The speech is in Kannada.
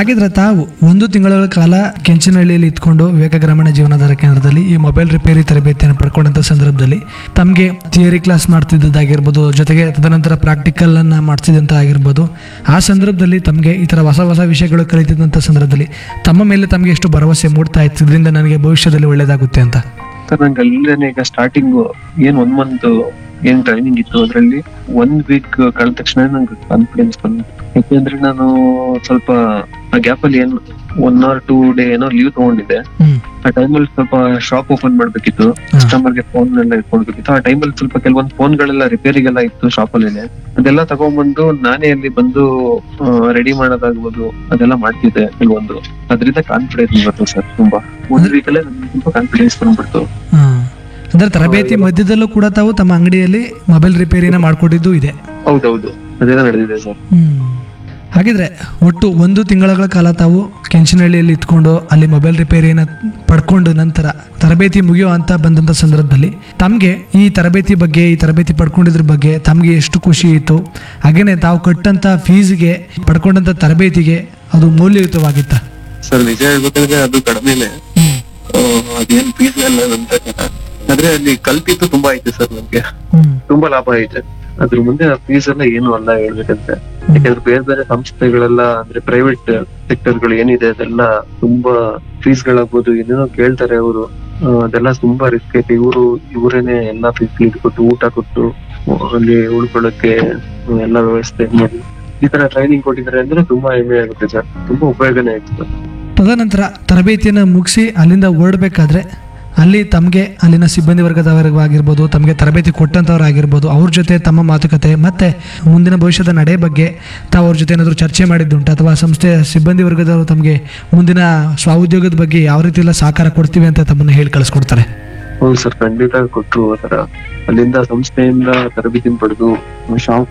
ಹಾಗಿದ್ರೆ ತಾವು ಒಂದು ತಿಂಗಳ ಕಾಲ ಕೆಂಚನಹಳ್ಳಿಯಲ್ಲಿ ಇದ್ಕೊಂಡು ವಿವೇಕ ಗ್ರಾಮೀಣ ಜೀವನಾಧಾರ ಕೇಂದ್ರದಲ್ಲಿ ಈ ಮೊಬೈಲ್ ರಿಪೇರಿ ತರಬೇತಿಯನ್ನು ಪಡ್ಕೊಂಡಂಥ ಸಂದರ್ಭದಲ್ಲಿ ತಮಗೆ ಥಿಯರಿ ಕ್ಲಾಸ್ ಮಾಡ್ತಿದ್ದದ್ದಾಗಿರ್ಬೋದು ಜೊತೆಗೆ ತದನಂತರ ಪ್ರಾಕ್ಟಿಕಲ್ ಅನ್ನ ಮಾಡ್ತಿದ್ದಂತ ಆಗಿರ್ಬೋದು ಆ ಸಂದರ್ಭದಲ್ಲಿ ತಮಗೆ ಈ ಥರ ಹೊಸ ಹೊಸ ವಿಷಯಗಳು ಕಲಿತಿದ್ದಂಥ ಸಂದರ್ಭದಲ್ಲಿ ತಮ್ಮ ಮೇಲೆ ತಮಗೆ ಎಷ್ಟು ಭರವಸೆ ಮೂಡ್ತಾ ಇತ್ತು ಇದರಿಂದ ನನಗೆ ಭವಿಷ್ಯದಲ್ಲಿ ಒಳ್ಳೇದಾಗುತ್ತೆ ಅಂತ ಸರ್ ನಂಗೆ ಅಲ್ಲೇನೆ ಈಗ ಸ್ಟಾರ್ಟಿಂಗ್ ಏನ್ ಒನ್ ಮಂತ್ ಏನ್ ಟ್ರೈನಿಂಗ್ ಇತ್ತು ಅದ್ರಲ್ಲಿ ಒಂದ್ ವೀಕ್ ಕಳೆದ ತಕ್ಷಣ ನಂಗೆ ಕಾನ್ಫಿಡೆನ್ಸ್ ಬಂತು ಯಾಕೆಂದ್ರೆ ನಾನು ಸ್ವಲ್ಪ ಆ ಗ್ಯಾಪ್ ಅಲ್ಲಿ ಏನ್ ಒನ್ ಆರ್ ಟೂ ಡೇ ಏನೋ ಲೀವ್ ತಗೊಂಡಿದ್ದೆ ಹ್ಮ್ ಆ ಟೈಮಲ್ಲಿ ಸ್ವಲ್ಪ ಶಾಪ್ ಓಪನ್ ಮಾಡ್ಬೇಕಿತ್ತು ಕಸ್ಟಮರ್ ಗೆ ಫೋನ್ ಎಲ್ಲ ಇಟ್ಕೊಡ್ಬೇಕಿತ್ತು ಆ ಟೈಮಲ್ಲಿ ಸ್ವಲ್ಪ ಕೆಲವೊಂದು ಫೋನ್ ಗಳೆಲ್ಲ ರಿಪೇರಿಗೆಲ್ಲ ಇತ್ತು ಶಾಪ್ ಅಲ್ಲೇನೆ ಅದೆಲ್ಲ ತಗೊಂಡ್ಬಂದು ನಾನೇ ಅಲ್ಲಿ ಬಂದು ರೆಡಿ ಮಾಡೋದಾಗ್ಬೋದು ಅದೆಲ್ಲ ಮಾಡ್ತಿದ್ದೆ ಕೆಲವೊಂದು ಅದರಿಂದ ಕಾನ್ಫಿಡೆನ್ಸ್ ಬಂತು ಸರ್ ತುಂಬಾ ಒಂದ್ ವೀಕ್ ಅಲ್ಲೇ ನನ್ಗೆ ತುಂಬಾ ಕಾನ್ಫಿಡೆನ್ಸ್ ಬಂದ್ಬಿಡ್ತು ಹಾಂ ಅಂದ್ರೆ ತರಬೇತಿ ಮಧ್ಯದಲ್ಲೂ ಕೂಡ ತಾವು ತಮ್ಮ ಅಂಗಡಿಯಲ್ಲಿ ಮೊಬೈಲ್ ರಿಪೇರಿನ ಮಾಡಿಕೊಟ್ಟಿದ್ದು ಇದೆ ಹೌದೌದು ಅದೆಲ್ಲ ನಡೆದಿದೆ ಸರ್ ಹ್ಮ್. ಹಾಗಿದ್ರೆ ಒಟ್ಟು ಒಂದು ತಿಂಗಳ ಕಾಲ ತಾವು ಕೆಂಚನಹಳ್ಳಿಯಲ್ಲಿ ಇದ್ಕೊಂಡು ಅಲ್ಲಿ ಮೊಬೈಲ್ ರಿಪೇರಿಯನ್ನು ಪಡ್ಕೊಂಡು ನಂತರ ತರಬೇತಿ ಮುಗಿಯೋ ಅಂತ ಬಂದಂಥ ಸಂದರ್ಭದಲ್ಲಿ ತಮಗೆ ಈ ತರಬೇತಿ ಬಗ್ಗೆ ಈ ತರಬೇತಿ ಪಡ್ಕೊಂಡಿದ್ರ ಬಗ್ಗೆ ತಮಗೆ ಎಷ್ಟು ಖುಷಿ ಇತ್ತು ಹಾಗೇನೆ ತಾವು ಕಟ್ಟಂತ ಫೀಸ್ಗೆ ಪಡ್ಕೊಂಡಂತ ತರಬೇತಿಗೆ ಅದು ಮೌಲ್ಯಯುತವಾಗಿತ್ತ ಸರ್ ನಿಜ ಹೇಳ್ಬೇಕಂದ್ರೆ ಅದು ಕಡಿಮೆನೆ ಆ, ಅದೇನ್ ಫೀಸ್ ಎಲ್ಲ ಅಂತ ಆದ್ರೆ ಅಲ್ಲಿ ಕಲ್ತಿತ್ತು ತುಂಬಾ ಐತೆ ಸರ್ ನಮ್ಗೆ ತುಂಬಾ ಲಾಭ ಐತೆ ಅದ್ರ ಮುಂದೆ ಫೀಸ್ ಎಲ್ಲ ಏನು ಅಲ್ಲ ಹೇಳ್ಬೇಕಂದ್ರೆ ಯಾಕಂದ್ರೆ ಬೇರೆ ಬೇರೆ ಸಂಸ್ಥೆಗಳೆಲ್ಲ ಅಂದ್ರೆ ಪ್ರೈವೇಟ್ ಸೆಕ್ಟರ್ ಗಳು ಏನಿದೆ ಅದೆಲ್ಲ ತುಂಬಾ ಫೀಸ್ ಗಳಾಗ್ಬೋದು ಏನೇನೋ ಕೇಳ್ತಾರೆ ಅವರು ಅದೆಲ್ಲ ತುಂಬಾ ರಿಸ್ಕ್ ಐತೆ ಇವರು ಇವರೇನೆ ಎಲ್ಲಾ ಫೀಸ್ ಕೊಟ್ಟು ಊಟ ಕೊಟ್ಟು ಅಲ್ಲಿ ಉಳ್ಕೊಳ್ಳೋಕೆ ಎಲ್ಲ ವ್ಯವಸ್ಥೆ ಮಾಡಿ ಈ ತರ ಟ್ರೈನಿಂಗ್ ಕೊಟ್ಟಿದ್ದಾರೆ ಅಂದ್ರೆ ತುಂಬಾ ಹೆಮ್ಮೆ ಆಗುತ್ತೆ ಸರ್ ತುಂಬಾ ಉಪಯೋಗನೇ ಆಯ್ತು ಸರ್ ತದನಂತರ ತರಬೇತಿಯನ್ನು ಮುಗಿಸಿ ಅಲ್ಲಿಂದ ಹೊರಡ್ಬೇಕಾದ್ರೆ ಅಲ್ಲಿ ತಮಗೆ ಅಲ್ಲಿನ ಸಿಬ್ಬಂದಿ ವರ್ಗದವರಾಗಿರ್ಬೋದು ತಮಗೆ ತರಬೇತಿ ಕೊಟ್ಟಂಥವ್ರಾಗಿರ್ಬೋದು ಅವ್ರ ಜೊತೆ ತಮ್ಮ ಮಾತುಕತೆ ಮತ್ತೆ ಮುಂದಿನ ಭವಿಷ್ಯದ ನಡೆ ಬಗ್ಗೆ ತಾವು ಅವ್ರ ಜೊತೆ ಏನಾದರೂ ಚರ್ಚೆ ಮಾಡಿದ್ದುಂಟು ಅಥವಾ ಸಂಸ್ಥೆಯ ಸಿಬ್ಬಂದಿ ವರ್ಗದವರು ತಮಗೆ ಮುಂದಿನ ಸ್ವಾಉದ್ಯೋಗದ ಬಗ್ಗೆ ಯಾವ ರೀತಿ ಎಲ್ಲ ಸಹಕಾರ ಕೊಡ್ತೀವಿ ಅಂತ ತಮ್ಮನ್ನು ಹೇಳಿ ಕಳಿಸ್ಕೊಡ್ತಾರೆ ಹೌದು ಸರ್ ಖಂಡಿತ ಕೊಟ್ರು ಆತರ ಅಲ್ಲಿಂದ ಸಂಸ್ಥೆಯಿಂದ ತರಬೇತಿ ಪಡೆದು ಶಾಪ್